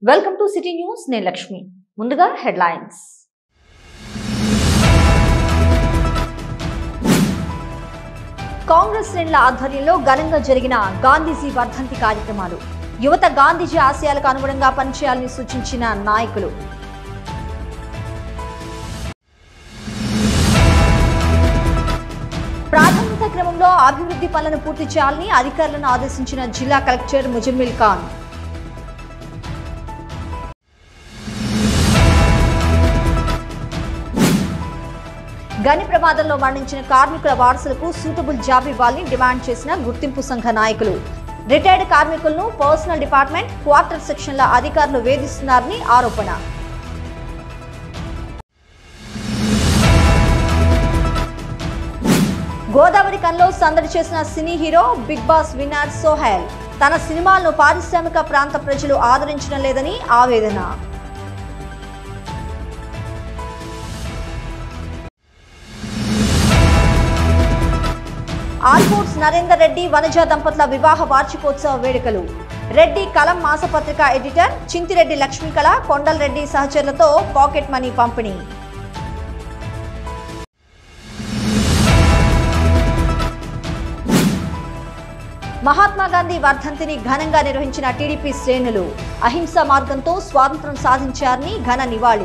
welcome to city news నేను లక్ష్మి ముందుగా headlines Congress శ్రేణుల ఆధ్వర్యంలో ఘనంగా జరిగిన గాంధీజీ వర్ధంతి కార్యక్రమాలు యువత గాంధీజీ ఆశయాలకు అనుగుణంగా పనిచేయాలని సూచించిన నాయకులు ప్రాధాన్యత క్రమంలో అభివృద్ధి పనులను పూర్తి చేయాలని అధికారులను ఆదేశించిన జిల్లా కలెక్టర్ ముజమ్మిల్ ఖాన్ గని ప్రమాదంలో మరణించిన కార్మికుల వారసులకు సూటబుల్ జాబ్ ఇవ్వాలని డిమాండ్ చేసిన గుర్తింపు సంఘ నాయకులు రిటైర్డ్ కార్మికులను పర్సనల్ డిపార్ట్మెంట్ క్వార్టర్ సెక్షన్ల అధికారులు వేధిస్తున్నారని ఆరోపణ గోదావరి కన్లో సందడి చేసిన cine hero Bigg Boss winner Sohel తన సినిమాలను పారిశ్రామిక ప్రాంత ప్రజలు ఆదరించడం లేదని ఆవేదన ఆల్ఫోర్స్ నరేందర్ రెడ్డి వనజ దంపతుల వివాహ వార్షికోత్సవ వేడుకలు రెడ్డి కలం మాసపత్రిక ఎడిటర్ చింతిరెడ్డి లక్ష్మీకళ కొండలరెడ్డి సహచరులతో పాకెట్ మనీ పంపిణీ మహాత్మా గాంధీ వర్ధంతిని ఘనంగా నిర్వహించిన టీడీపీ శ్రేణులు అహింస మార్గంతో స్వాతంత్రం సాధించారని ఘన నివాళి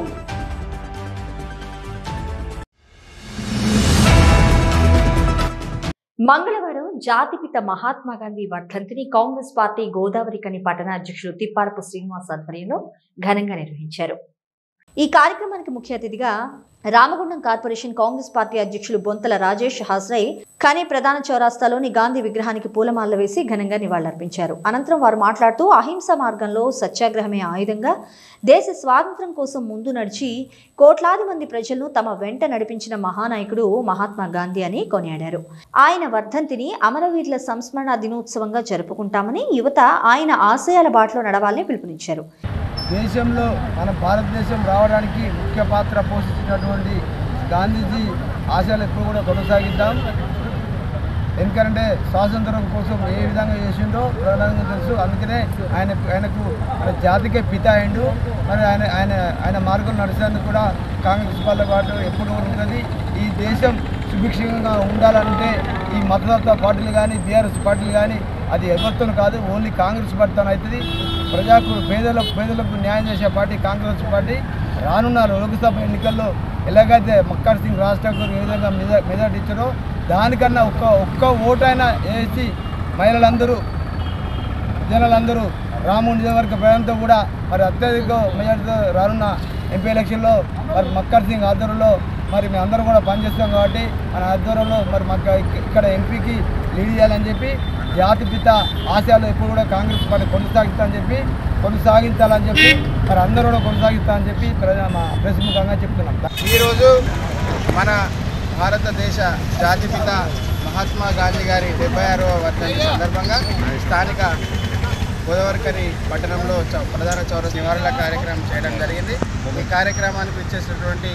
మంగళవారం జాతిపిత మహాత్మా గాంధీ వర్ధంతిని కాంగ్రెస్ పార్టీ గోదావరి కని పట్టణ అధ్యక్షులు తిప్పారపు శ్రీనివాస్ ఆధ్వర్యంలో ఘనంగా నిర్వహించారు ఈ కార్యక్రమానికి ముఖ్య అతిథిగా రామగుండం కార్పొరేషన్ కాంగ్రెస్ పార్టీ అధ్యక్షులు బొంతల రాజేష్ హాజరై కానీ ప్రధాన చౌరాస్తాలోని గాంధీ విగ్రహానికి పూలమాల వేసి ఘనంగా నివాళులర్పించారు అనంతరం వారు మాట్లాడుతూ అహింస మార్గంలో సత్యాగ్రహమే ఆయుధంగా దేశ స్వాతంత్ర్యం కోసం ముందు నడిచి కోట్లాది మంది ప్రజలను తమ వెంట నడిపించిన మహానాయకుడు మహాత్మా గాంధీ అని కొనియాడారు ఆయన వర్ధంతిని అమరవీరుల సంస్మరణ దినోత్సవంగా జరుపుకుంటామని యువత ఆయన ఆశయాల బాటలో నడవాలని పిలుపునిచ్చారు దేశంలో మన భారతదేశం రావడానికి ముఖ్య పాత్ర పోషించినటువంటి గాంధీజీ ఆశయాలు ఎప్పుడు కూడా కొనసాగిద్దాం ఎందుకంటే స్వాతంత్రం కోసం ఏ విధంగా చేసిండో ప్రధానంగా తెలుసు అందుకనే ఆయన ఆయనకు మన జాతికే పిత అయిండు మరి ఆయన ఆయన ఆయన మార్గం నడిచేందుకు కూడా కాంగ్రెస్ వాళ్ళ పాటు ఎప్పుడు కూడా ఉంటుంది ఈ దేశం సుభిక్షంగా ఉండాలంటే ఈ మతతత్వ పార్టీలు కానీ బీఆర్ఎస్ పార్టీలు కానీ అది ఎవరితో కాదు ఓన్లీ కాంగ్రెస్ పార్టీతో అవుతుంది ప్రజలకు పేదలకు పేదలకు న్యాయం చేసే పార్టీ కాంగ్రెస్ పార్టీ రానున్న లోక్సభ ఎన్నికల్లో ఎలాగైతే మక్కర్ సింగ్ రాజ్ ఠాకూర్ ఏ విధంగా మెజా మెజార్టీ ఇచ్చారో దానికన్నా ఒక్క ఒక్క ఓటైనా వేసి మహిళలందరూ జనాలందరూ రాముని నియోజకవర్గ ప్రజలతో కూడా మరి అత్యధిక మెజార్టీతో రానున్న ఎంపీ ఎలక్షన్లో మరి మక్కర్ సింగ్ ఆధ్వర్యంలో మరి మేము అందరం కూడా పనిచేస్తాం కాబట్టి మన ఆధ్వర్యంలో మరి మాకు ఇక్కడ ఎంపీకి లీడ్ చేయాలని చెప్పి జాతిపిత ఆశయాలు ఎప్పుడు కూడా కాంగ్రెస్ పార్టీ కొనసాగిస్తామని చెప్పి కొనసాగించాలని చెప్పి మరి అందరూ కూడా కొనసాగిస్తామని చెప్పి ప్రజ- మా ప్రెస్ ముఖంగా చెప్తున్నాం ఈరోజు మన భారతదేశ జాతిపిత మహాత్మా గాంధీ గారి డెబ్బై ఆరవ వర్ధంతి సందర్భంగా స్థానిక గోదావరికని పట్టణంలో చౌ- ప్రధాన చౌరస్ నివారణ కార్యక్రమం చేయడం జరిగింది ఈ కార్యక్రమానికి ఇచ్చేసినటువంటి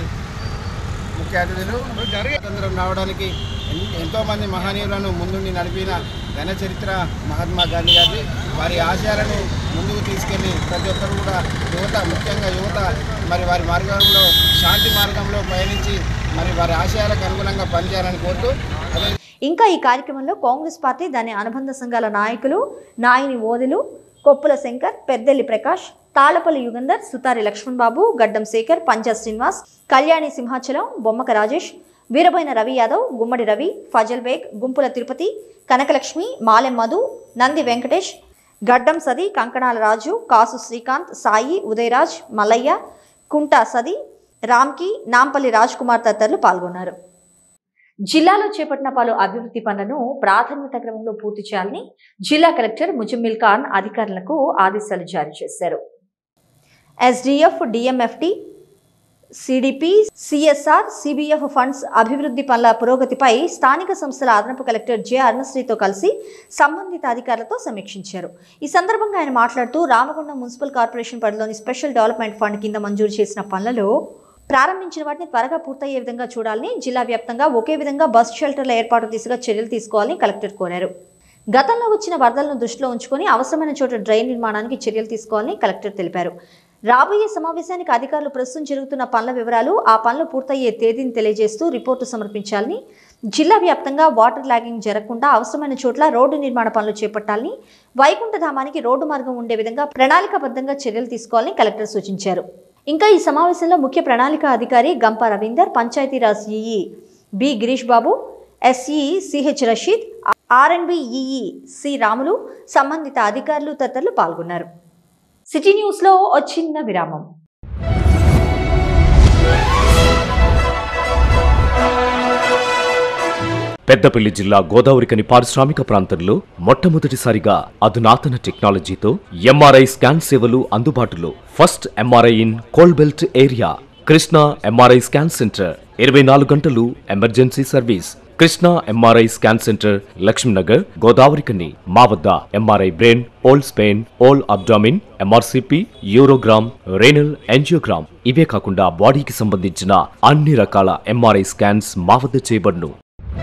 ముఖ్య అతిథులు స్వాతంత్రం రావడానికి ఎన్- ఎంతోమంది మహనీయులను ముందుండి నడిపిన ఘన చరిత్ర మహాత్మా గాంధీ గారి వారి ఆశయాలను ముందుకు తీసుకెళ్లి ప్రతి ఒక్కరు కూడా యువత ముఖ్యంగా యువత మరి వారి మార్గంలో శాంతి మార్గంలో పయనించి మరి వారి ఆశయాలకు అనుగుణంగా పనిచేయాలని కోరుతూ అదే ఇంకా ఈ కార్యక్రమంలో కాంగ్రెస్ పార్టీ దాని అనుబంధ సంఘాల నాయకులు నాయని ఓదెలు కొప్పుల శంకర్ పెద్దెల్లి ప్రకాష్ తాళపల్లి యుగంధర్ సుతారి లక్ష్మణ్ బాబు గడ్డం శేఖర్ పంజా శ్రీనివాస్ కళ్యాణి సింహాచలం బొమ్మక రాజేష్ వీరబోయిన రవి యాదవ్ గుమ్మడి రవి ఫజల్ బేగ్ గుంపుల తిరుపతి కనకలక్ష్మి మాలెం మధు నంది వెంకటేష్ గడ్డం సది కంకణాల రాజు కాసు శ్రీకాంత్ సాయి ఉదయరాజ్ మల్లయ్య కుంటా సది రామ్కి నాంపల్లి రాజ్ కుమార్ తదితరులు పాల్గొన్నారు జిల్లాలో చేపట్టిన పలు అభివృద్ధి పనులను ప్రాధాన్యత క్రమంలో పూర్తి చేయాలని జిల్లా కలెక్టర్ ముజమ్మిల్ ఖాన్ అధికారులకు ఆదేశాలు జారీ చేశారు SDF DMFT CDP CSR CBF funds అభివృద్ధి పనుల పురోగతిపై స్థానిక సంస్థల అదనపు కలెక్టర్ జె అరుణశ్రీతో కలిసి సంబంధిత అధికారులతో సమీక్షించారు ఈ సందర్భంగా ఆయన మాట్లాడుతూ రామగుండం మున్సిపల్ కార్పొరేషన్ పరిధిలోని స్పెషల్ డెవలప్మెంట్ ఫండ్ కింద మంజూరు చేసిన పనులలో ప్రారంభించిన వాటిని త్వరగా పూర్తయ్యే విధంగా చూడాలని జిల్లా వ్యాప్తంగా ఒకే విధంగా బస్ షెల్టర్ల ఏర్పాటు దిశగా చర్యలు తీసుకోవాలని కలెక్టర్ కోరారు గతంలో వచ్చిన వరదలను దృష్టిలో ఉంచుకొని అవసరమైన చోట డ్రైన్ నిర్మాణానికి చర్యలు తీసుకోవాలని కలెక్టర్ తెలిపారు రాబోయే సమావేశానికి అధికారులు ప్రస్తుతం జరుగుతున్న పనుల వివరాలు ఆ పనులు పూర్తయ్యే తేదీని తెలియజేస్తూ రిపోర్టు సమర్పించాలని జిల్లా వ్యాప్తంగా వాటర్ లాగింగ్ జరగకుండా అవసరమైన చోట్ల రోడ్డు నిర్మాణ పనులు చేపట్టాలని వైకుంఠధామానికి రోడ్డు మార్గం ఉండే విధంగా ప్రణాళికాబద్ధంగా చర్యలు తీసుకోవాలని కలెక్టర్ సూచించారు ఇంకా ఈ సమావేశంలో ముఖ్య ప్రణాళిక అధికారి Gampa Ravinder Panchayati Raj EE B Girish Babu SE CH Rasheed RNB EE C Ramulu సంబంధిత అధికారులు తదితరులు పాల్గొన్నారు సిటీ న్యూస్లో ఓ చిన్న విరామం పెద్దపల్లి జిల్లా గోదావరికని పారిశ్రామిక ప్రాంతంలో మొట్టమొదటిసారిగా అధునాతన టెక్నాలజీతో ఎంఆర్ఐ స్కాన్ సేవలు అందుబాటులో first MRI in coal belt area Krishna MRI scan centre ఇరవై నాలుగు గంటలు emergency service Krishna MRI scan centre Lakshminagar Godavarikhani మా వద్ద MRI brain whole spine whole abdomen MRCP urogram renal angiogram ఇవే కాకుండా బాడీకి సంబంధించిన అన్ని రకాల ఎంఆర్ఐ స్కాన్స్ మా వద్ద చేయబడును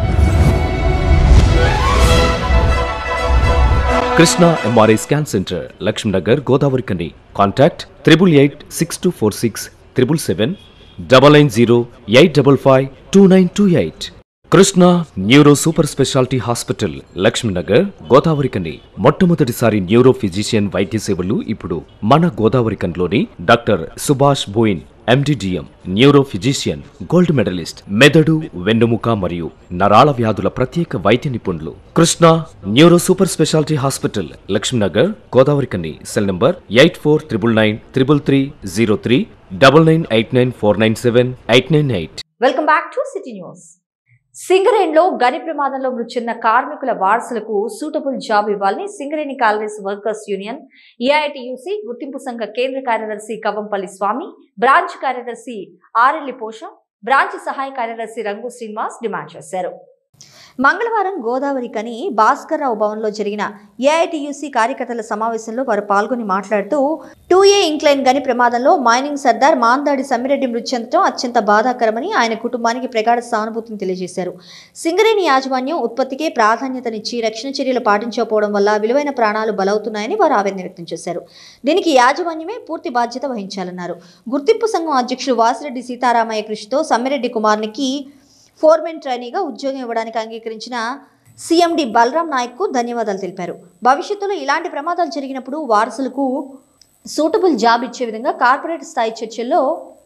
Krishna MRI scan centre Lakshminagar Godavarikhani contact triple eight six two four six triple seven double nine zero eight double five two nine two eight Krishna neuro super speciality hospital Lakshminagar Godavarikhani మొట్టమొదటిసారి న్యూరో ఫిజిషియన్ వైద్య సేవలు ఇప్పుడు మన గోదావరి కన్లోని doctor Subhash Boyin MD DM neuro physician gold medallist మెదడు వెన్నుముక మరియు నరాల వ్యాధుల ప్రత్యేక వైద్య నిపుణులు Krishna neuro super speciality hospital Lakshminagar Godavari కని cell number eight four triple nine triple three zero three double nine eight nine four nine seven eight nine eight welcome back to city news సింగరేణిలో గని ప్రమాదంలో మృతి చెందిన కార్మికుల వారసులకు సూటబుల్ జాబ్ ఇవ్వాలని Singareni collieries workers union AITUC గుర్తింపు సంఘ కేంద్ర కార్యదర్శి కవంపల్లి స్వామి బ్రాంచ్ కార్యదర్శి ఆరెల్లి పోషం బ్రాంచ్ సహాయ కార్యదర్శి రంగు శ్రీనివాస్ డిమాండ్ చేశారు మంగళవారం గోదావరి కని భాస్కర్రావు భవన్లో జరిగిన ఏఐటియుసి కార్యకర్తల సమావేశంలో వారు పాల్గొని మాట్లాడుతూ టూ ఏ ఇంక్లైన్ గని ప్రమాదంలో మైనింగ్ సర్దార్ మాందాడి సమ్మిరెడ్డి మృతి చెందడం అత్యంత బాధాకరమని ఆయన కుటుంబానికి ప్రగాఢ సానుభూతిని తెలియజేశారు సింగరేణి యాజమాన్యం ఉత్పత్తికే ప్రాధాన్యతనిచ్చి రక్షణ చర్యలు పాటించకపోవడం వల్ల విలువైన ప్రాణాలు బలవుతున్నాయని వారు ఆవేదన వ్యక్తం చేశారు దీనికి యాజమాన్యమే పూర్తి బాధ్యత వహించాలన్నారు గుర్తింపు సంఘం అధ్యక్షుడు వాసిరెడ్డి సీతారామయ్య కృషితో సమ్మిరెడ్డి కుమార్నికి ఫోర్మెన్ ట్రైనీగా ఉద్యోగం ఇవ్వడానికి అంగీకరించిన సీఎండి బలరాం నాయక్కు ధన్యవాదాలు తెలిపారు భవిష్యత్తులో ఇలాంటి ప్రమాదాలు జరిగినప్పుడు వారసులకు సూటబుల్ జాబ్ ఇచ్చే విధంగా కార్పొరేట్ స్థాయి చర్చల్లో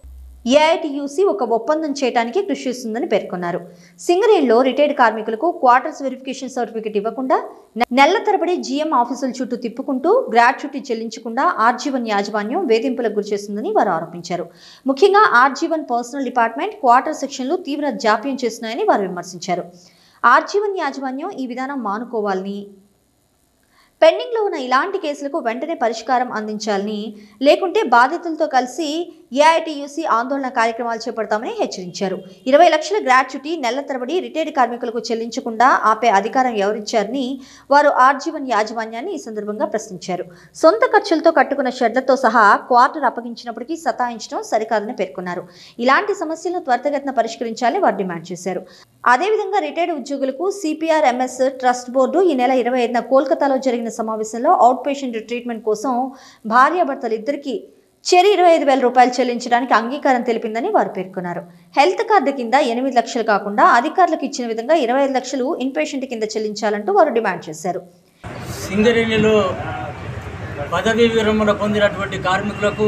ఏఐటియుసి ఒక ఒప్పందం చేయడానికి కృషి చేస్తుందని పేర్కొన్నారు సింగరేణిలో రిటైర్డ్ కార్మికులకు క్వార్టర్స్ వెరిఫికేషన్ సర్టిఫికెట్ ఇవ్వకుండా నె- నెలల తరబడి జీఎం ఆఫీసుల చుట్టూ తిప్పుకుంటూ గ్రాట్యుటీ చెల్లించకుండా ఆర్జీవన్ యాజమాన్యం వేధింపులకు గురిచేస్తుందని వారు ఆరోపించారు ముఖ్యంగా ఆర్జీవన్ పర్సనల్ డిపార్ట్మెంట్ క్వార్టర్ సెక్షన్లు తీవ్ర జాప్యం చేస్తున్నాయని వారు విమర్శించారు ఆర్జీవన్ యాజమాన్యం ఈ విధానం మానుకోవాలని పెండింగ్లో ఉన్న ఇలాంటి కేసులకు వెంటనే పరిష్కారం అందించాలని లేకుంటే బాధితులతో కలిసి ఏఐటియుసి ఆందోళన కార్యక్రమాలు చేపడతామని హెచ్చరించారు ఇరవై లక్షల గ్రాట్యుటీ నెల తరబడి రిటైర్డ్ కార్మికులకు చెల్లించకుండా ఆపే అధికారం ఎవరిచ్చారని వారు ఆర్జీవన్ యాజమాన్యాన్ని ఈ సందర్భంగా ప్రశ్నించారు సొంత ఖర్చులతో కట్టుకున్న షెడ్లతో సహా క్వార్టర్ అప్పగించినప్పటికీ సతాయించడం సరికాదని పేర్కొన్నారు ఇలాంటి సమస్యలను త్వరితగతిన పరిష్కరించాలని వారు డిమాండ్ చేశారు అదేవిధంగా రిటైర్డ్ ఉద్యోగులకు సిపిఆర్ ఎంఎస్ ట్రస్ట్ బోర్డు ఈ నెల ఇరవై ఐదున కోల్కతాలో జరిగిన సమావేశంలో అవుట్ పేషెంట్ ట్రీట్మెంట్ కోసం భార్యాభర్తలు ఇద్దరికి చెరి ఇరవై ఐదు వేల రూపాయలు చెల్లించడానికి అంగీకారం తెలిపిందని వారు పేర్కొన్నారు హెల్త్ కార్డు కింద ఎనిమిది లక్షలు కాకుండా అధికారులకు ఇచ్చిన విధంగా ఇరవై ఐదు లక్షలు ఇన్పేషెంట్ కింద చెల్లించాలంటూ వారు డిమాండ్ చేశారు సింగరేణిలో పదవీ విరమణ పొందినటువంటి కార్మికులకు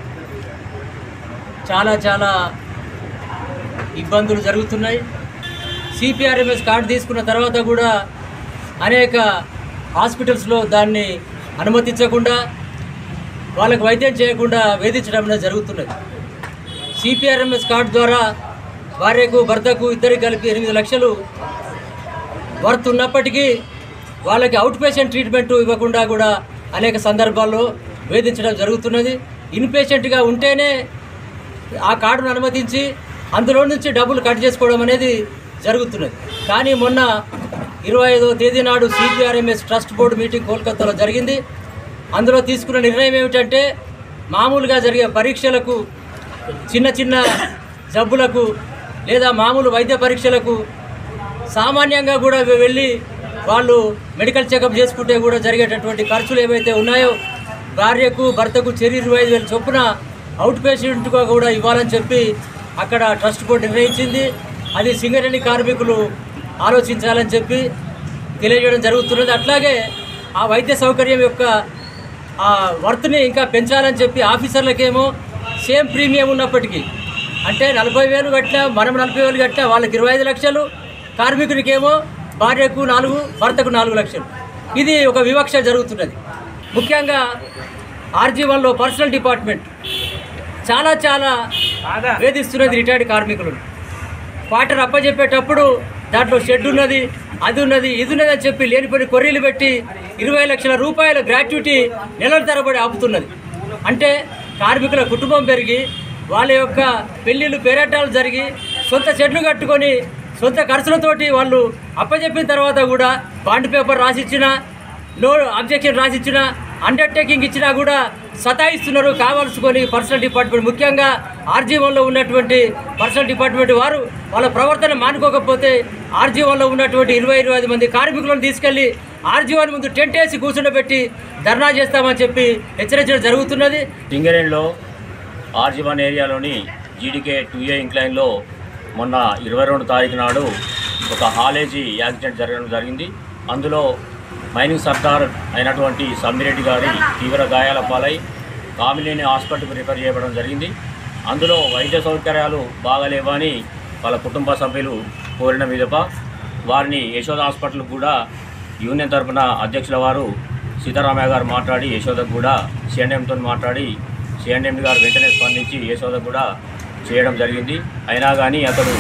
చాలా చాలా ఇబ్బందులు జరుగుతున్నాయి సిపిఆర్ఎంఎస్ కార్డు తీసుకున్న తర్వాత కూడా అనేక హాస్పిటల్స్లో దాన్ని అనుమతించకుండా వాళ్ళకు వైద్యం చేయకుండా వేధించడం అనేది జరుగుతున్నది సిపిఆర్ఎంఎస్ కార్డు ద్వారా భార్యకు భర్తకు ఇద్దరికి కలిపి ఎనిమిది లక్షలు వర్త్ ఉన్నప్పటికీ వాళ్ళకి అవుట్ పేషెంట్ ట్రీట్మెంట్ ఇవ్వకుండా కూడా అనేక సందర్భాల్లో వేధించడం జరుగుతున్నది ఇన్పేషెంట్గా ఉంటేనే ఆ కార్డును అనుమతించి అందులో నుంచి డబ్బులు కట్ చేసుకోవడం అనేది జరుగుతున్నది కానీ మొన్న ఇరవై ఐదో తేదీ నాడు సిపిఆర్ఎంఎస్ ట్రస్ట్ బోర్డు మీటింగ్ కోల్కతాలో జరిగింది అందులో తీసుకున్న నిర్ణయం ఏమిటంటే మామూలుగా జరిగే పరీక్షలకు చిన్న చిన్న జబ్బులకు లేదా మామూలు వైద్య పరీక్షలకు సామాన్యంగా కూడా వెళ్ళి వాళ్ళు మెడికల్ చెకప్ చేసుకుంటే కూడా జరిగేటటువంటి ఖర్చులు ఏవైతే ఉన్నాయో భార్యకు భర్తకు చెరి ఇరవై ఐదు వేల చొప్పున అవుట్ పేషెంట్గా కూడా ఇవ్వాలని చెప్పి అక్కడ ట్రస్ట్ బోర్డు నిర్ణయించింది అది సింగరేణి కార్మికులు ఆలోచించాలని చెప్పి తెలియజేయడం జరుగుతున్నది అట్లాగే ఆ వైద్య సౌకర్యం యొక్క ఆ వర్త్ని ఇంకా పెంచాలని చెప్పి ఆఫీసర్లకేమో సేమ్ ప్రీమియం ఉన్నప్పటికీ అంటే నలభై వేలు కట్టినా మనం నలభై వేలు కట్టినా వాళ్ళకి ఇరవై ఐదు లక్షలు కార్మికునికేమో భార్యకు నాలుగు భర్తకు నాలుగు లక్షలు ఇది ఒక వివక్ష జరుగుతున్నది ముఖ్యంగా ఆర్జీ వన్లో పర్సనల్ డిపార్ట్మెంట్ చాలా చాలా వేధిస్తున్నది రిటైర్డ్ కార్మికులను క్వార్టర్ అప్పచెప్పేటప్పుడు దాంట్లో షెడ్ ఉన్నది అది ఉన్నది ఇది ఉన్నది అని చెప్పి లేనిపోని కొర్రీలు పెట్టి ఇరవై లక్షల రూపాయల గ్రాట్యుటీ నెలల తరబడి ఆపుతున్నది అంటే కార్మికుల కుటుంబం పెరిగి వాళ్ళ యొక్క పెళ్ళిళ్ళు పేరెట్టాలు జరిగి సొంత షెడ్లు కట్టుకొని సొంత ఖర్చులతోటి వాళ్ళు అప్పచెప్పిన తర్వాత కూడా బాండ్ పేపర్ రాసిచ్చినా నో అబ్జెక్షన్ రాసిచ్చినా అండర్టేకింగ్ ఇచ్చినా కూడా సతాయిస్తున్నారు కావాల్సుకొని పర్సనల్ డిపార్ట్మెంట్ ముఖ్యంగా ఆర్జీవన్లో ఉన్నటువంటి పర్సనల్ డిపార్ట్మెంట్ వారు వాళ్ళ ప్రవర్తన మానుకోకపోతే ఆర్జీవన్లో ఉన్నటువంటి ఇరవై ఇరవై ఐదు మంది కార్మికులను తీసుకెళ్లి ఆర్జీవన్ ముందు టెంట్ వేసి కూర్చుండబెట్టి ధర్నా చేస్తామని చెప్పి హెచ్చరించడం జరుగుతున్నది సింగరేణిలో ఆర్జీవన్ ఏరియాలోని జీడీకే టూ ఏ ఇంక్లైన్లో మొన్న ఇరవై రెండు తారీఖు నాడు ఒక హాలేజీ యాక్సిడెంట్ జరగడం జరిగింది అందులో మైనింగ్ సర్దార్ అయినటువంటి సమ్మిరెడ్డి గారి తీవ్ర గాయాల పాలై కామిలేని హాస్పిటల్కి రిఫర్ చేయడం జరిగింది అందులో వైద్య సౌకర్యాలు బాగాలేవని వాళ్ళ కుటుంబ సభ్యులు కోరిన మీదప వారిని యశోద హాస్పిటల్ కూడా యూనియన్ తరపున అధ్యక్షుల వారు సీతారామయ్య గారు మాట్లాడి యశోదకు కూడా సిఎన్ఎంతో మాట్లాడి సిఎన్ఎం గారు వెంటనే స్పందించి యశోదకు కూడా చేయడం జరిగింది అయినా కానీ అతడు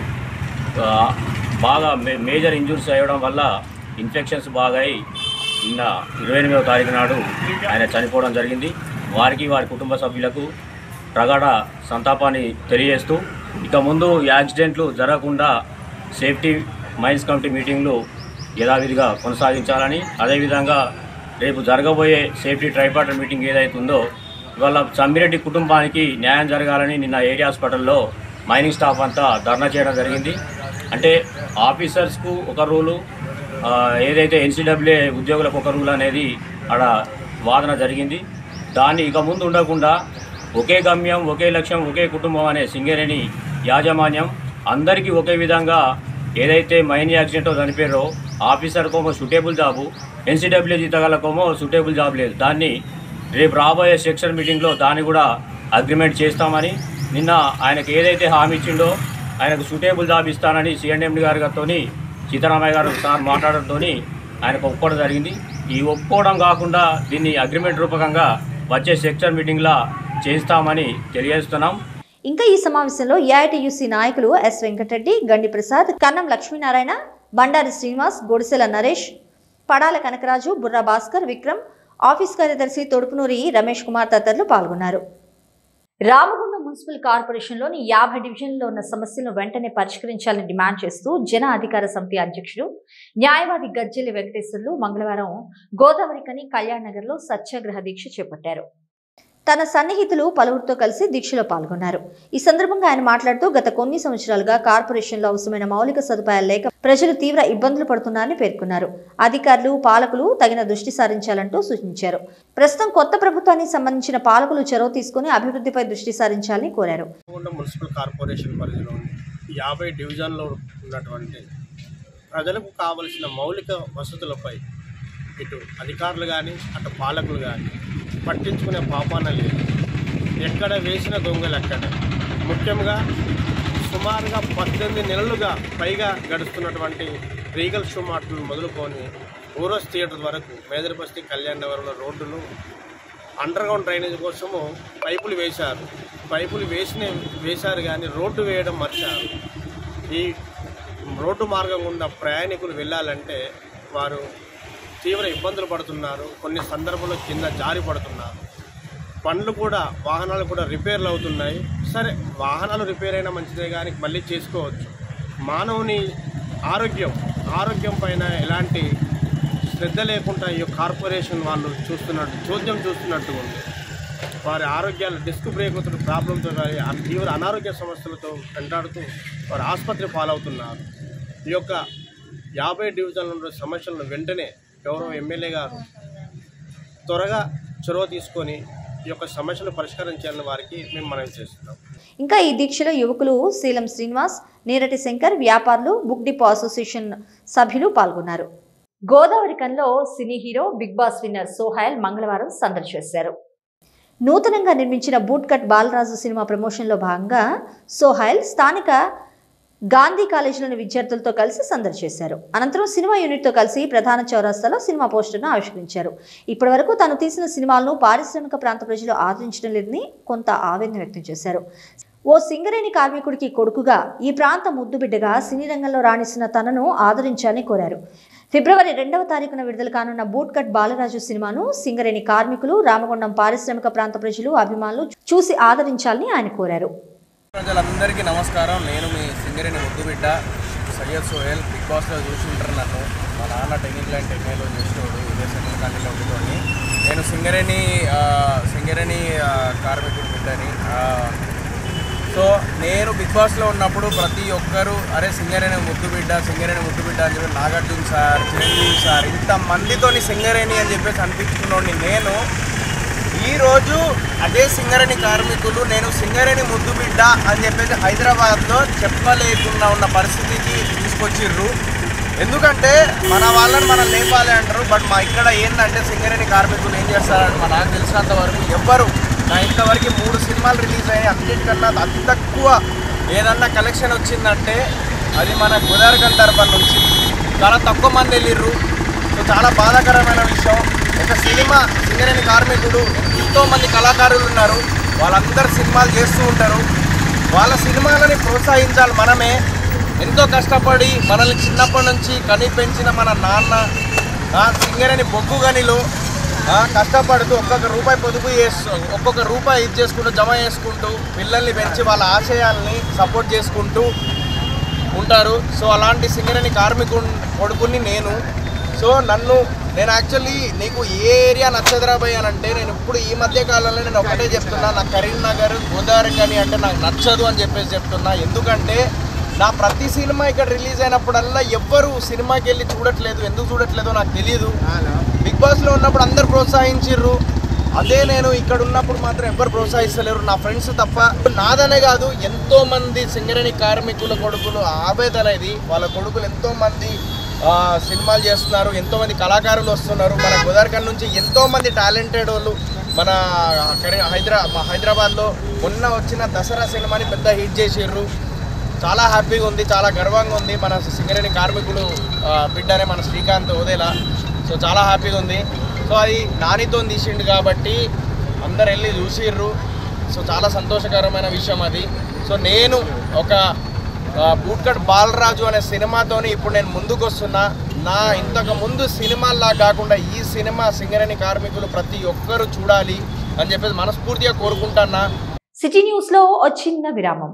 ఆ, బాగా మే మేజర్ ఇంజురీస్ అయ్యడం వల్ల ఇన్ఫెక్షన్స్ బాగా అయి నిన్న ఇరవై ఎనిమిదవ తారీఖు నాడు ఆయన చనిపోవడం జరిగింది వారికి వారి కుటుంబ సభ్యులకు ప్రగాఢ సంతాపాన్ని తెలియజేస్తూ ఇక ముందు యాక్సిడెంట్లు జరగకుండా సేఫ్టీ మైన్స్ కమిటీ మీటింగ్లు యథావిధిగా కొనసాగించాలని అదేవిధంగా రేపు జరగబోయే సేఫ్టీ ట్రైపార్టర్ మీటింగ్ ఏదైతుందో ఇవాళ సమ్మిరెడ్డి కుటుంబానికి న్యాయం జరగాలని నిన్న ఏరియా హాస్పిటల్లో మైనింగ్ స్టాఫ్ అంతా ధర్నా చేయడం జరిగింది అంటే ఆఫీసర్స్కు ఒక రూలు ఆ, ఏదైతే ఎన్సీడబ్ల్యూ ఉద్యోగులకు ఒక రూల్ అనేది ఆడ వాదన జరిగింది దాన్ని ఇక ముందు ఉండకుండా ఒకే గమ్యం ఒకే లక్ష్యం ఒకే కుటుంబం అనే సింగరేణి యాజమాన్యం అందరికీ ఒకే విధంగా ఏదైతే మైన్ యాక్సిడెంట్ చనిపోయారో ఆఫీసర్కోమో సూటేబుల్ జాబు ఎన్సీడబ్ల్యూ జీతగాలకోమో సూటేబుల్ జాబ్ లేదు దాన్ని రేపు రాబోయే సెక్షన్ మీటింగ్లో దాన్ని కూడా అగ్రిమెంట్ చేస్తామని నిన్న ఆయనకు ఏదైతే హామీ ఇచ్చిండో ఆయనకు సూటేబుల్ జాబ్ ఇస్తానని సిఎండి గారితో సీతారామయ్య గారు సార్ మాట్లాడడంతో ఆయనకు ఒప్పుకోవడం జరిగింది ఈ ఒప్పుకోవడం కాకుండా దీన్ని అగ్రిమెంట్ రూపకంగా వచ్చే సెక్షన్ మీటింగ్లా చేస్తామని తెలియజేస్తున్నాం ఇంకా ఈ సమావేశంలో ఏఐటియుసి నాయకులు ఎస్ వెంకటరెడ్డి గండి ప్రసాద్ కన్నం లక్ష్మీనారాయణ బండారి శ్రీనివాస్ గొడిసెల నరేష్ పడాల కనకరాజు బుర్రా భాస్కర్ విక్రమ్ ఆఫీస్ కార్యదర్శి తొడుపునూరి రమేష్ కుమార్ తదితరులు పాల్గొన్నారు రామగుండం మున్సిపల్ కార్పొరేషన్లోని యాభై డివిజన్లలో ఉన్న సమస్యలను వెంటనే పరిష్కరించాలని డిమాండ్ చేస్తూ జన అధికార సమితి అధ్యక్షుడు న్యాయవాది గజ్జెలి వెంకటేశ్వర్లు మంగళవారం గోదావరికని కళ్యాణ్ నగర్లో సత్యాగ్రహ దీక్ష చేపట్టారు తన సన్నిహితులు పలువురితో కలిసి దీక్షలో పాల్గొన్నారు ఈ సందర్భంగా ఆయన మాట్లాడుతూ గత కొన్ని సంవత్సరాలుగా కార్పొరేషన్లో అవసరమైన మౌలిక సదుపాయాలు లేక ప్రజలు తీవ్ర ఇబ్బందులు పడుతున్నారని పేర్కొన్నారు అధికారులు పాలకులు తగిన దృష్టి సారించాలంటూ సూచించారు ప్రస్తుతం కొత్త ప్రభుత్వానికి సంబంధించిన పాలకులు చొరవ తీసుకుని అభివృద్ధిపై దృష్టి సారించాలని కోరారు నల్గొండ మున్సిపల్ కార్పొరేషన్ పరిధిలో యాభై డివిజన్లో ఉన్నటువంటి ప్రజలకు కావలసిన మౌలిక వసతులపై ఇటు అధికారులు కానీ అటు పాలకులు కానీ పట్టించుకునే పాపాన లేదు ఎక్కడ వేసిన దొంగలు ఎక్కడ ముఖ్యంగా సుమారుగా పద్దెనిమిది నెలలుగా పైగా గడుస్తున్నటువంటి రీగల్ షూ మార్ట్లు మొదలుకొని ఊరస్ థియేటర్ వరకు మేదరబస్తి కళ్యాణ్ నగర్లో రోడ్డును అండర్ గ్రౌండ్ డ్రైనేజ్ కోసము పైపులు వేశారు పైపులు వేసిన వేశారు కానీ రోడ్డు వేయడం మర్చారు ఈ రోడ్డు మార్గం గుండా ప్రయాణికులు వెళ్ళాలంటే వారు తీవ్ర ఇబ్బందులు పడుతున్నారు కొన్ని సందర్భాల్లో కింద జారి పడుతున్నారు బండ్లు కూడా వాహనాలు కూడా రిపేర్లు అవుతున్నాయి సరే వాహనాలు రిపేర్ అయినా మంచిదే కానీ మళ్ళీ చేసుకోవచ్చు మానవుని ఆరోగ్యం ఆరోగ్యం పైన ఎలాంటి శ్రద్ధ లేకుండా ఈ కార్పొరేషన్ వాళ్ళు చూస్తున్నట్టు చోద్యం చూస్తున్నట్టు ఉంది వారి ఆరోగ్యాలు డిస్క్ బ్రేక్ ప్రాబ్లంతో కానీ ఆ తీవ్ర అనారోగ్య సమస్యలతో వెంటాడుతూ వారు ఆసుపత్రి పాలవుతున్నారు ఈ యొక్క యాభై డివిజన్ల సమస్యలను వెంటనే గౌరవ ఎమ్మెల్యే గారు త్వరగా చొరవ తీసుకొని ఈ యొక్క సమస్యను పరిష్కారం చేయాలని వారికి మేము మనవి చేస్తున్నాం ఇంకా ఈ దీక్షలో యువకులు శీలం శ్రీనివాస్ నీరటి శంకర్ వ్యాపారులు బుక్ డిపో అసోసియేషన్ సభ్యులు పాల్గొన్నారు గోదావరి కన్లో cine hero Bigg Boss winner Sohail మంగళవారం సందడి చేశారు నూతనంగా నిర్మించిన బూట్ కట్ బాలరాజు సినిమా ప్రమోషన్లో భాగంగా సోహాయల్ స్థానిక గాంధీ కాలేజీలోని విద్యార్థులతో కలిసి సందడి చేశారు అనంతరం సినిమా యూనిట్తో కలిసి ప్రధాన చౌరస్తాలో సినిమా పోస్టర్ను ఆవిష్కరించారు ఇప్పటివరకు తాను తీసిన సినిమాలను పారిశ్రామిక ప్రాంత ప్రజలు ఆదరించడం లేదని కొంత ఆవేదన వ్యక్తం చేశారు ఓ సింగరేణి కార్మికుడికి కొడుకుగా ఈ ప్రాంత ముద్దుబిడ్డగా సినీ రంగంలో రాణిస్తున్న తనను ఆదరించాలని కోరారు ఫిబ్రవరి రెండవ తారీఖున విడుదల కానున్న బూట్ కట్ బాలరాజు సినిమాను సింగరేణి కార్మికులు రామగుండం పారిశ్రామిక ప్రాంత ప్రజలు అభిమానులు చూసి ఆదరించాలని ఆయన కోరారు ప్రజలందరికీ నమస్కారం నేను మీ సింగరేణి ముద్దుబిడ్డ సయ్యద్ సోహెల్ బిగ్ బాస్లో చూసి ఉంటారు నన్ను మా నాన్న టెక్నికల్ అండ్ టెక్నాలో చేసేవాడు ఇదే సెంట్రల్ కాలేజీలో ఉండుకొని నేను సింగరేణి ఆ, సింగరేణి ఆ, కార్మికుడి బిడ్డని ఆ, సో నేను బిగ్ బాస్లో ఉన్నప్పుడు ప్రతి ఒక్కరు అరే సింగరేణి ముద్దు బిడ్డ సింగరేణి ముద్దు బిడ్డ అని చెప్పి నాగార్జున సార్ చిరంజీవి సార్ ఇంత మందితోని సింగరేణి అని చెప్పేసి అనిపించుకున్నోడిని నేను ఈరోజు అదే సింగరేణి కార్మికులు నేను సింగరేణి ముద్దు బిడ్డ అని చెప్పేసి హైదరాబాద్లో చెప్పలేకుండా ఉన్న పరిస్థితికి తీసుకొచ్చిర్రు ఎందుకంటే మన వాళ్ళని మనం లేపాలి అంటారు బట్ మా ఇక్కడ ఏంటంటే సింగరేణి కార్మికులు ఏం చేస్తారంటే మా నాకు తెలిసినంత వరకు ఎవ్వరు నా ఇంతవరకు మూడు సినిమాలు రిలీజ్ అయ్యాయి అన్నిటికన్నా అతి తక్కువ ఏదన్నా కలెక్షన్ వచ్చిందంటే అది మన గోదావరికల్ తరఫున నుంచి చాలా తక్కువ మంది వెళ్ళిర్రు సో చాలా బాధాకరమైన విషయం ఒక సినిమా సింగరేణి కార్మికుడు ఎంతో మంది కళాకారులు ఉన్నారు వాళ్ళందరూ సినిమాలు చేస్తూ ఉంటారు వాళ్ళ సినిమాలని ప్రోత్సహించాలి మనమే ఎంతో కష్టపడి మనల్ని చిన్నప్పటి నుంచి కని పెంచిన మన నాన్న ఆ, సింగరేణి బొగ్గు గనిలో ఆ, కష్టపడుతూ ఒక్కొక్క రూపాయి పొదుపు చేస్తూ ఒక్కొక్క రూపాయి ఇది చేసుకుంటూ జమ చేసుకుంటూ పిల్లల్ని పెంచి వాళ్ళ ఆశయాల్ని సపోర్ట్ చేసుకుంటూ ఉంటారు సో అలాంటి సింగరేణి కార్మికుడు కొడుకుని నేను సో నన్ను నేను యాక్చువల్లీ నీకు ఏ ఏరియా నచ్చదురా భయ్ అని అంటే నేను ఇప్పుడు ఈ మధ్య కాలంలో నేను ఒకటే చెప్తున్నా నాకు కరీంనగర్ గోదావరి కానీ అంటే నాకు నచ్చదు అని చెప్పేసి చెప్తున్నా ఎందుకంటే నా ప్రతి సినిమా ఇక్కడ రిలీజ్ అయినప్పుడల్లా ఎవ్వరు సినిమాకి వెళ్ళి చూడట్లేదు ఎందుకు చూడట్లేదో నాకు తెలియదు బిగ్ బాస్లో ఉన్నప్పుడు అందరు ప్రోత్సహించిర్రు అదే నేను ఇక్కడ ఉన్నప్పుడు మాత్రం ఎవ్వరు ప్రోత్సహిస్తలేరు నా ఫ్రెండ్స్ తప్ప నాదనే కాదు ఎంతో మంది సింగరేణి కార్మికుల కొడుకులు ఆవేదన ఇది వాళ్ళ కొడుకులు ఎంతో మంది ఆ, సినిమాలు చేస్తున్నారు ఎంతో మంది కళాకారులు వస్తున్నారు మన గోదావరికల్ నుంచి ఎంతో మంది టాలెంటెడ్ వాళ్ళు మన కరీ హైదరా మా హైదరాబాద్లో మొన్న వచ్చిన దసరా సినిమాని పెద్ద హిట్ చేసిర్రు చాలా హ్యాపీగా ఉంది చాలా గర్వంగా ఉంది మన సింగరేణి కార్మికులు ఆ, బిడ్డనే మన శ్రీకాంత్ ఉదయలా సో చాలా హ్యాపీగా ఉంది సో అది నానితో తీసిండు కాబట్టి అందరు వెళ్ళి చూసిర్రు సో చాలా సంతోషకరమైన విషయం అది సో నేను ఒక ఆ, బూట్కట్ బాలరాజు అనే సినిమాతోని ఇప్పుడు నేను ముందుకు వస్తున్నా నా ఇంతకు ముందు సినిమాల్లా కాకుండా ఈ సినిమా సింగరేణి కార్మికులు ప్రతి ఒక్కరూ చూడాలి అని చెప్పేసి మనస్ఫూర్తిగా కోరుకుంటున్నా సిటీ న్యూస్ లో ఓ చిన్న విరామం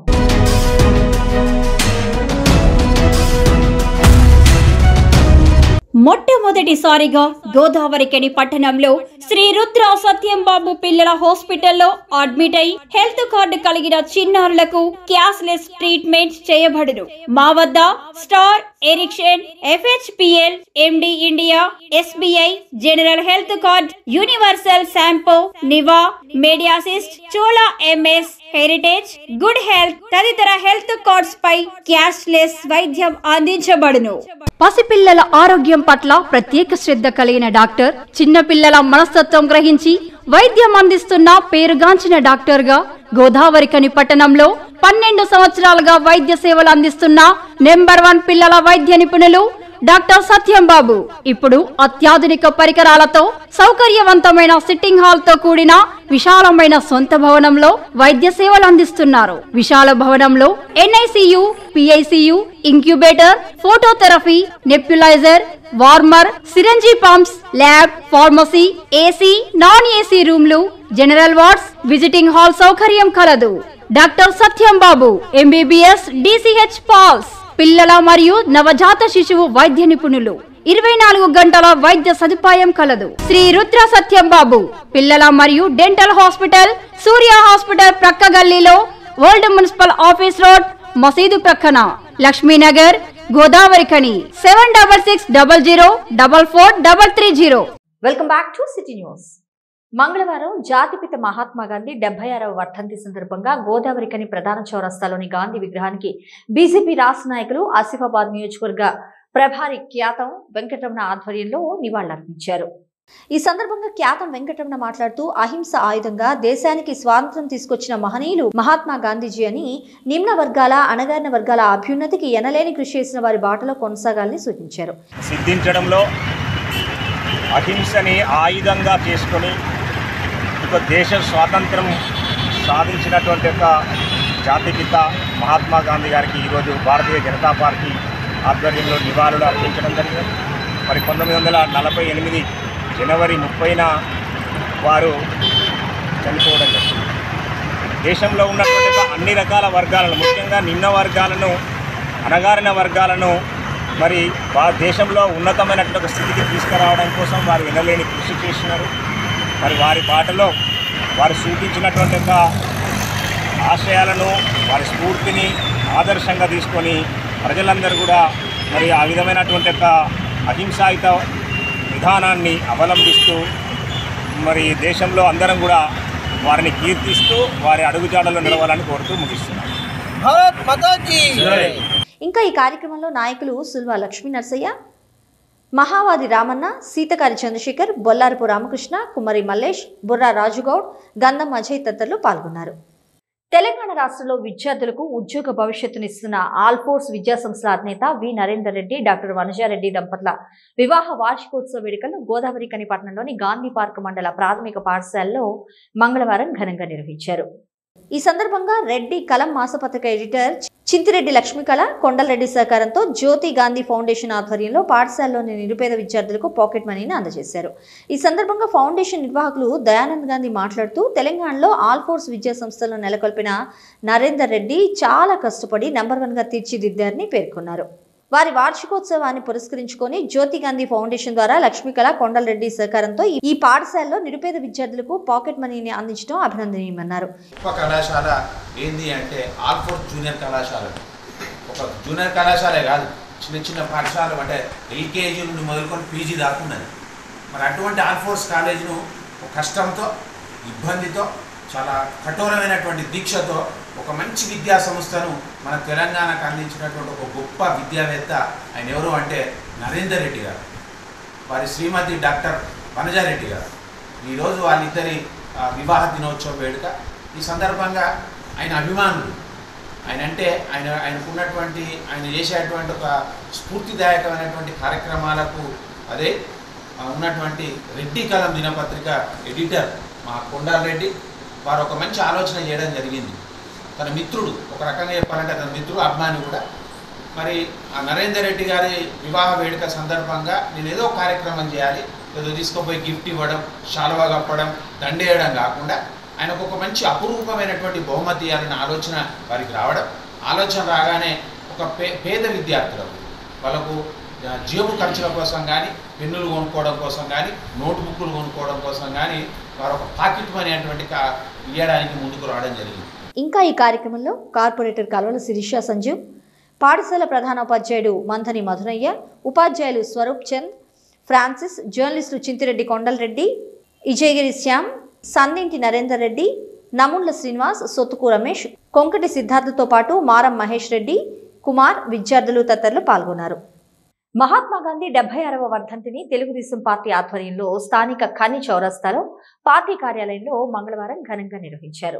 మొట్టమొదటిసారిగా గోదావరికని పట్టణంలో శ్రీ రుద్ర సత్యం బాబు పిల్లల హాస్పిటల్లో అడ్మిట్ అయి హెల్త్ కార్డు కలిగిన చిన్నారులకు క్యాష్లెస్ ట్రీట్మెంట్ చేయబడును మా వద్ద Star Ericson FHPL MD India SBI General health card Universal Sompo Niva Medi Assist Chola MS Heritage Good Health తదితర హెల్త్ కార్డ్స్ పై క్యాష్లెస్ వైద్యం అందించబడును పసిపిల్లల ఆరోగ్యం పట్ల ప్రత్యేక శ్రద్ధ కలిగిన డాక్టర్ చిన్నపిల్లల మనస్తత్వం గ్రహించి వైద్యం అందిస్తున్న పేరుగాంచిన డాక్టర్ గా గోదావరికని పట్టణంలో పన్నెండు సంవత్సరాలుగా వైద్య సేవలు అందిస్తున్న నెంబర్ వన్ పిల్లల వైద్య నిపుణులు డాక్టర్ సత్యం బాబు ఇప్పుడు అత్యాధునిక పరికరాలతో సౌకర్యవంతమైన సిట్టింగ్ హాల్ తో కూడిన విశాలమైన సొంత భవనంలో వైద్య సేవలు అందిస్తున్నారు విశాల భవనంలో NICU PICU incubator phototherapy nebuliser warmer syringe pumps lab pharmacy AC non AC రూమ్లు జనరల్ వార్డ్స్ విజిటింగ్ హాల్ సౌకర్యం కలదు doctor Satyam Babu MBBS DCH PALS పిల్లల మరియు నవజాత శిశువు వైద్య నిపుణులు ఇరవై నాలుగు గంటల వైద్య సదుపాయం కలదు శ్రీ రుద్ర సత్యం బాబు పిల్లల మరియు డెంటల్ హాస్పిటల్ సూర్య హాస్పిటల్ ప్రక్క గల్లీలో ఓల్డ్ మున్సిపల్ ఆఫీస్ రోడ్ మసీదు ప్రక్కన Lakshminagar Godavarikhani seven double six double zero double four double three zero welcome back to city news మంగళవారం జాతిపిత మహాత్మా గాంధీ డెబ్బై ఆరవ వర్ధంతి సందర్భంగా గోదావరికని ప్రధాన చౌరస్తాలోని గాంధీ విగ్రహానికి బీజేపీ రాష్ట్ర నాయకులు ఆసిఫాబాద్ నియోజకవర్గ ప్రభారి ఖ్యాతం వెంకటరమణ ఆధ్వర్యంలో నివాళులర్పించారు ఈ సందర్భంగా ఖ్యాతం వెంకటరమణ మాట్లాడుతూ అహింస ఆయుధంగా దేశానికి స్వాతంత్రం తీసుకొచ్చిన మహనీయులు మహాత్మా గాంధీజీ అని నిమ్న వర్గాల అణగారిన వర్గాల అభ్యున్నతికి ఎనలేని కృషి చేసిన వారి బాటలో కొనసాగాలని సూచించారు సిద్ధించడంలో అహింసని ఆయుధంగా చేసుకొని ఒక దేశ స్వాతంత్రం సాధించినటువంటి ఒక జాతిపిత మహాత్మా గాంధీ గారికి ఈరోజు భారతీయ జనతా పార్టీ ఆధ్వర్యంలో నివాళులు అర్పించడం జరిగింది మరి పంతొమ్మిది వందల నలభై ఎనిమిది జనవరి ముప్పైన వారు చనిపోవడం జరిగింది దేశంలో ఉన్నటువంటి ఒక అన్ని రకాల వర్గాలను ముఖ్యంగా నిమ్న వర్గాలను అణగారిన వర్గాలను మరి వా దేశంలో ఉన్నతమైనటువంటి ఒక స్థితికి తీసుకురావడం కోసం వారు వినలేని కృషి చేసినారు మరి వారి బాటలో వారు సూచించినటువంటి ఒక ఆశయాలను వారి స్ఫూర్తిని ఆదర్శంగా తీసుకొని ప్రజలందరూ కూడా మరి ఆ విధమైనటువంటి ఒక అహింసాయుత విధానాన్ని అవలంబిస్తూ మరి దేశంలో అందరం కూడా వారిని కీర్తిస్తూ వారి అడుగుజాడలో నిలవాలని కోరుతూ ముగిస్తున్నాను భారత్ మాతాకి ఇంకా ఈ కార్యక్రమంలో నాయకులు సుల్వా లక్ష్మీ నరసయ్య మహావాది రామన్న సీతకారి చంద్రశేఖర్ బొల్లారపు రామకృష్ణ కుమ్మరి మల్లేష్ బుర్రా రాజుగౌడ్ గంధం అజయ్ తదితరులు పాల్గొన్నారు తెలంగాణ రాష్ట్రంలో విద్యార్థులకు ఉద్యోగ భవిష్యత్తునిస్తున్న ఆల్ఫోర్స్ విద్యా సంస్థల అధినేత వి నరేందర్ రెడ్డి డాక్టర్ వనజారెడ్డి దంపతుల వివాహ వార్షికోత్సవ వేడుకలను గోదావరి కని పట్టణంలోని గాంధీ పార్క్ మండల ప్రాథమిక పాఠశాలలో మంగళవారం ఘనంగా నిర్వహించారు ఈ సందర్భంగా రెడ్డి కలం మాసపత్రిక ఎడిటర్ చింతిరెడ్డి లక్ష్మీకళ కొండలరెడ్డి సహకారంతో జ్యోతి గాంధీ ఫౌండేషన్ ఆధ్వర్యంలో పాఠశాలలోని నిరుపేద విద్యార్థులకు పాకెట్ మనీని అందజేశారు ఈ సందర్భంగా ఫౌండేషన్ నిర్వాహకులు దయానంద్ గాంధీ మాట్లాడుతూ తెలంగాణలో ఆల్ ఫోర్స్ విద్యా సంస్థలను నెలకొల్పిన నరేందర్ రెడ్డి చాలా కష్టపడి నెంబర్ వన్గా తీర్చిదిద్దారని పేర్కొన్నారు వారి వార్షికోత్సవాన్ని పురస్కరించుకొని జ్యోతి గాంధీ ఫౌండేషన్ ద్వారా లక్ష్మీకళ కొండలరెడ్డి సహకారంతో ఈ పాఠశాలలో నిరుపేద విద్యార్థులకు పాకెట్ మనీని అందించడం అభినందనీయమన్నారు గొప్ప కళాశాల ఏంది అంటే ఆల్ఫోర్స్ జూనియర్ కళాశాల ఒక జూనియర్ కళాశాలే కాదు చిన్న చిన్న పాఠశాల అంటే ఎల్కేజీ నుండి మొదలుకొని పీజీ దాకా ఉన్నది మరి అటువంటి ఆల్ఫోర్స్ కాలేజీను ఒక కష్టంతో ఇబ్బందితో చాలా కఠోరమైనటువంటి దీక్షతో ఒక మంచి విద్యా సంస్థను మన తెలంగాణకు అందించినటువంటి ఒక గొప్ప విద్యావేత్త ఆయన ఎవరు అంటే నరేందర్ రెడ్డి గారు వారి శ్రీమతి డాక్టర్ వనజారెడ్డి గారు ఈరోజు వాళ్ళిద్దరి ఆ, వివాహ దినోత్సవ వేడుక ఈ సందర్భంగా ఆయన అభిమానులు ఆయన అంటే ఆయన ఆయనకున్నటువంటి ఆయన చేసేటువంటి ఒక స్ఫూర్తిదాయకమైనటువంటి కార్యక్రమాలకు అదే ఆ, ఉన్నటువంటి రెడ్డి కలం దినపత్రిక ఎడిటర్ మా కొండారెడ్డి వారు ఒక మంచి ఆలోచన చేయడం జరిగింది తన మిత్రుడు ఒక రకంగా చెప్పాలంటే తన మిత్రుడు అభిమాని కూడా మరి ఆ నరేందర్ రెడ్డి గారి వివాహ వేడుక సందర్భంగా నేను ఏదో ఒక కార్యక్రమం చేయాలి ఏదో తీసుకుపోయి గిఫ్ట్ ఇవ్వడం శాలువా కప్పడం దండేయడం కాకుండా ఆయనకు ఒక మంచి అపురూపమైనటువంటి బహుమతి ఇవ్వాలనే ఆలోచన వారికి రావడం ఆలోచన రాగానే ఒక పే పేద విద్యార్థులకు వాళ్ళకు ఆ, జేబు ఖర్చుల కోసం కానీ పెన్నులు కొనుక్కోవడం కోసం కానీ నోట్ బుక్కులు కొనుక్కోవడం కోసం కానీ వారు ఒక పాకెట్ మనీ అటువంటి కా ఇవ్వడానికి ముందుకు రావడం జరిగింది ఇంకా ఈ కార్యక్రమంలో కార్పొరేటర్ కల్వల శిరీష సంజీవ్ పాఠశాల ప్రధానోపాధ్యాయుడు మంథని మధునయ్య ఉపాధ్యాయులు స్వరూప్ చంద్ ఫ్రాన్సిస్ జర్నలిస్టులు చింతిరెడ్డి కొండలరెడ్డి ఇజయగిరి శ్యామ్ సందింటి నరేందర్ రెడ్డి నముండ్ల శ్రీనివాస్ సొత్తుకు రమేష్ కొంకటి సిద్ధార్థతో పాటు మారం మహేష్ రెడ్డి కుమార్ విద్యార్థులు తదితరులు పాల్గొన్నారు మహాత్మా గాంధీ డెబ్బై ఆరవ వర్ధంతిని తెలుగుదేశం పార్టీ ఆధ్వర్యంలో స్థానిక ఖని చౌరస్తాలో పార్టీ కార్యాలయంలో మంగళవారం ఘనంగా నిర్వహించారు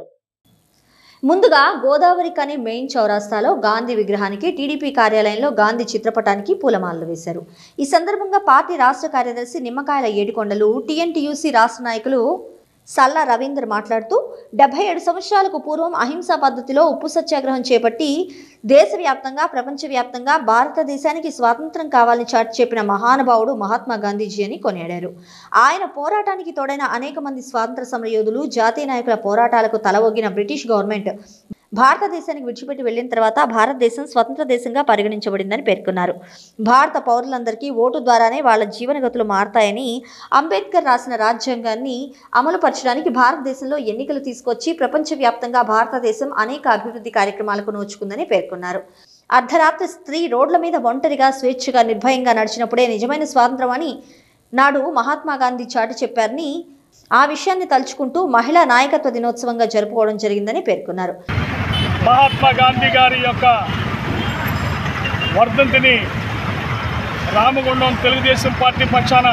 ముందుగా గోదావరి కని మెయిన్ చౌరాస్తాలో గాంధీ విగ్రహానికి టీడీపీ కార్యాలయంలో గాంధీ చిత్రపటానికి పూలమాలలు వేశారు ఈ సందర్భంగా పార్టీ రాష్ట్ర కార్యదర్శి నిమ్మకాయల ఏడుకొండలు టీఎన్టీయూసీ రాష్ట్ర నాయకులు సల్లా రవీందర్ మాట్లాడుతూ డెబ్బై ఏడు సంవత్సరాలకు పూర్వం అహింసా పద్ధతిలో ఉప్పు సత్యాగ్రహం చేపట్టి దేశవ్యాప్తంగా ప్రపంచవ్యాప్తంగా భారతదేశానికి స్వాతంత్రం కావాలని చాటి చెప్పిన మహానుభావుడు మహాత్మా గాంధీజీ అని కొనియాడారు ఆయన పోరాటానికి తోడైన అనేక మంది స్వాతంత్ర సమరయోధులు జాతీయ నాయకుల పోరాటాలకు తలవొగ్గిన బ్రిటిష్ గవర్నమెంట్ భారతదేశానికి విడిచిపెట్టి వెళ్ళిన తర్వాత భారతదేశం స్వతంత్ర దేశంగా పరిగణించబడిందని పేర్కొన్నారు భారత పౌరులందరికీ ఓటు ద్వారానే వాళ్ళ జీవనగతులు మారతాయని అంబేద్కర్ రాసిన రాజ్యాంగాన్ని అమలుపరచడానికి భారతదేశంలో ఎన్నికలు తీసుకొచ్చి ప్రపంచవ్యాప్తంగా భారతదేశం అనేక అభివృద్ధి కార్యక్రమాలకు నోచుకుందని పేర్కొన్నారు అర్ధరాత్రి స్త్రీ రోడ్ల మీద ఒంటరిగా స్వేచ్ఛగా నిర్భయంగా నడిచినప్పుడే నిజమైన స్వాతంత్రం అని నాడు మహాత్మా గాంధీ చాటి చెప్పారని ఆ విషయాన్ని తలుచుకుంటూ మహిళా నాయకత్వ దినోత్సవంగా జరుపుకోవడం జరిగిందని పేర్కొన్నారు మహాత్మా గాంధీ గారి యొక్క వర్ధంతిని రామగుండం తెలుగుదేశం పార్టీ పక్షాన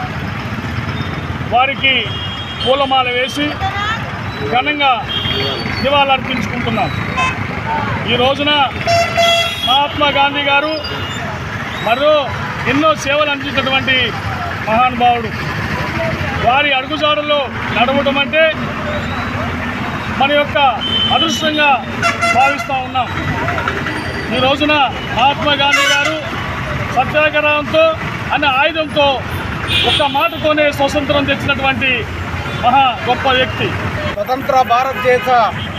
వారికి పూలమాల వేసి ఘనంగా నివాళులర్పించుకుంటున్నాం ఈ రోజున మహాత్మా గాంధీ గారు మరో ఎన్నో సేవలు అందించినటువంటి మహానుభావుడు వారి అడుగుజాడల్లో నడవడం అంటే మన యొక్క అదృష్టంగా భావిస్తూ ఉన్నాం ఈ రోజున మహాత్మా గాంధీ గారు సత్యాగ్రహంతో అనే ఆయుధంతో ఒక్క మాటతోనే స్వతంత్రం తెచ్చినటువంటి మహా గొప్ప వ్యక్తి స్వతంత్ర భారతదేశ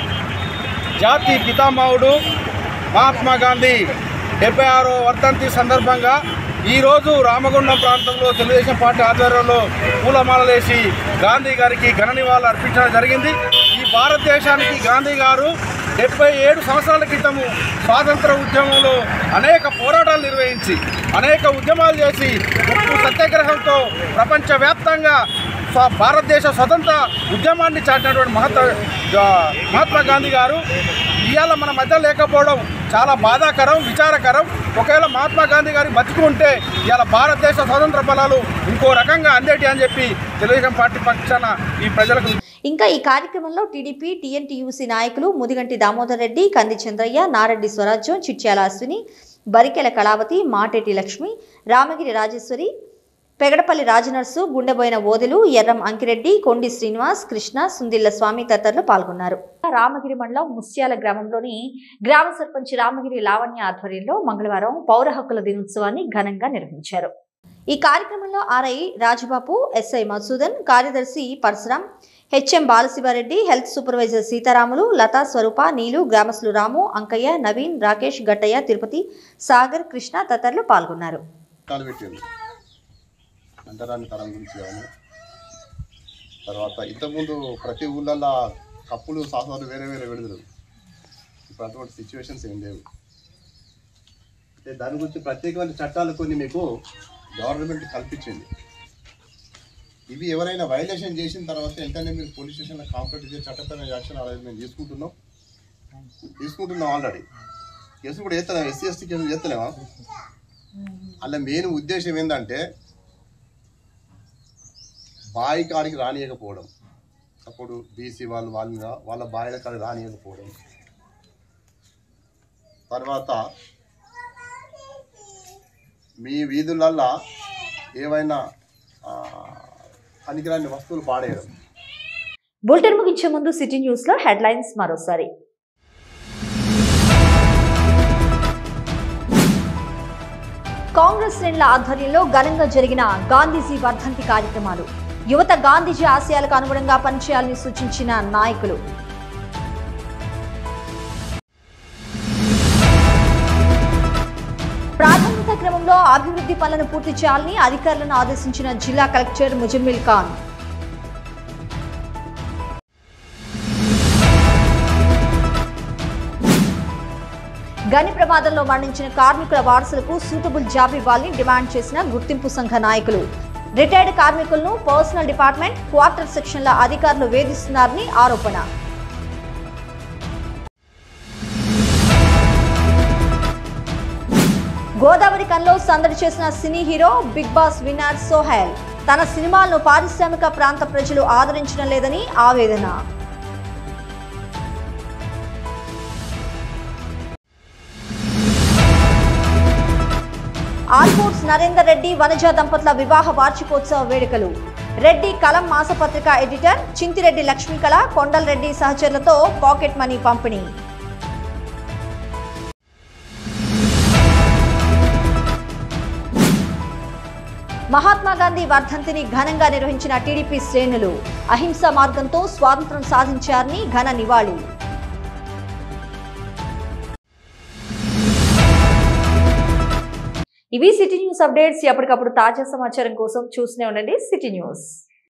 జాతి పితామహుడు మహాత్మా గాంధీ డెబ్బై ఆరో వర్ధంతి సందర్భంగా ఈరోజు రామగుండం ప్రాంతంలో తెలుగుదేశం పార్టీ ఆధ్వర్యంలో పూలమాలలేసి గాంధీ గారికి ఘన నివాళులు అర్పించడం జరిగింది ఈ భారతదేశానికి గాంధీ గారు డెబ్బై ఏడు సంవత్సరాల క్రితము స్వాతంత్ర ఉద్యమంలో అనేక పోరాటాలు నిర్వహించి అనేక ఉద్యమాలు చేసి ఉప్పు సత్యాగ్రహంతో ప్రపంచవ్యాప్తంగా స్వ- భారతదేశ స్వతంత్ర ఉద్యమాన్ని చాటినటువంటి మహత్వ జా- మహాత్మా గాంధీ గారు ఇవాళ మన మధ్య లేకపోవడం చాలా బాధాకరం విచారకరం ఒకవేళ మహాత్మా గాంధీ గారి బతికి ఉంటే ఇవాళ భారతదేశ స్వతంత్ర ఫలాలు ఇంకో రకంగా అందేటి అని చెప్పి తెలుగుదేశం పార్టీ పక్షాన ఈ ప్రజలకు ఇంకా ఈ కార్యక్రమంలో టీడీపీ టీఎన్టీయూసీ నాయకులు ముదిగంటి దామోదర్ రెడ్డి కంది చంద్రయ్య నారెడ్డి స్వరాజ్యం చిట్యాల అశ్విని బరికెల కళావతి మాటేటి లక్ష్మి రామగిరి రాజేశ్వరి పెగడపల్లి రాజనర్సు గుండెబోయిన ఓదెలు ఎర్రం అంకిరెడ్డి కొండి శ్రీనివాస్ కృష్ణ సుందిల్ల స్వామి తదితరులు పాల్గొన్నారు రామగిరి మండలం ముస్యాల గ్రామంలోని గ్రామ సర్పంచ్ రామగిరి లావణ్య ఆధ్వర్యంలో మంగళవారం పౌర హక్కుల దినోత్సవాన్ని ఘనంగా నిర్వహించారు ఈ కార్యక్రమంలో ఆర్ఐ రాజబాబు ఎస్ఐ మధుసూదన్ కార్యదర్శి Parasuram HM Balasivareddy health supervisor Seetharamulu Latha Swaroopa Neelu గ్రామస్తులు రాము అంకయ్య నవీన్ రాకేష్ గట్టయ్య తిరుపతి సాగర్ కృష్ణ తదితరులు పాల్గొన్నారు కాలు పెట్టింది అంటరాని తరం గురించి కానీ తర్వాత ఇంతకుముందు ప్రతి ఊళ్ళల్లో కప్పులు సాసాలు వేరే వేరే విడుదలు ఇప్పుడు అటువంటి సిచ్యువేషన్స్ ఏం లేవు అంటే దాని గురించి ప్రత్యేకమైన చట్టాలు కొన్ని మీకు గవర్నమెంట్ కల్పించింది ఇవి ఎవరైనా వైలేషన్ చేసిన తర్వాత వెంటనే మీరు పోలీస్ స్టేషన్లో కాంప్లైంట్ చేసి చట్టపరమైన యాక్షన్ అనేది మేము తీసుకుంటున్నాం తీసుకుంటున్నాం ఆల్రెడీ కేసు కూడా చేస్తలేము ఎస్సీ ఎస్టీ కేసులు చేస్తలేమా అలా మెయిన్ ఉద్దేశం ఏంటంటే బాయి కాడికి రానియకపోవడం అప్పుడు బీసీ వాళ్ళు వాళ్ళ వాళ్ళ బాయిల కాడికి రానియకపోవడం తర్వాత మీ వీధులల్లో ఏవైనా ఆ, పనికిరాని వస్తువులు పాడేయడం బులెటిన్ ముగించే ముందు సిటీ న్యూస్ లో హెడ్లైన్స్ మరోసారి కాంగ్రెస్ శ్రేణుల ఆధ్వర్యంలో ఘనంగా జరిగిన గాంధీజీ వర్ధంతి కార్యక్రమాలు యువత గాంధీజీ ఆశయాలకు అనుగుణంగా పనిచేయాలని సూచించిన నాయకులు ప్రాధాన్యత క్రమంలో అభివృద్ధి పనులను పూర్తి చేయాలని అధికారులను ఆదేశించిన జిల్లా కలెక్టర్ ముజమ్మిల్ ఖాన్ గని ప్రమాదంలో మరణించిన కార్మికుల వారసులకు సూటబుల్ జాబ్ ఇవ్వాలని డిమాండ్ చేసిన గుర్తింపు సంఘ నాయకులు రిటైర్డ్ కార్మికులను పర్సనల్ డిపార్ట్మెంట్ క్వార్టర్ సెక్షన్ల అధికారులు వేధిస్తున్నారని ఆరోపణ గోదావరి కన్లో సందడి చేసిన cine hero Bigg Boss winner Sohel తన సినిమాలను పారిశ్రామిక ప్రాంత ప్రజలు ఆదరించడం లేదని ఆవేదన ఆల్ఫోర్స్ నరేందర్ రెడ్డి వనజ దంపతుల వివాహ వార్షికోత్సవ వేడుకలు రెడ్డి కలం మాసపత్రిక ఎడిటర్ చింతిరెడ్డి లక్ష్మీకళ కొండలరెడ్డి సహచరులతో పాకెట్ మనీ పంపిణీ మహాత్మా గాంధీ వర్ధంతిని ఘనంగా నిర్వహించిన టీడీపీ శ్రేణులు అహింస మార్గంతో స్వాతంత్రం సాధించారని ఘన నివాళి ఇవి సిటీ న్యూస్ అప్డేట్స్ ఎప్పటికప్పుడు తాజా సమాచారం కోసం చూస్తూనే ఉండండి సిటీ న్యూస్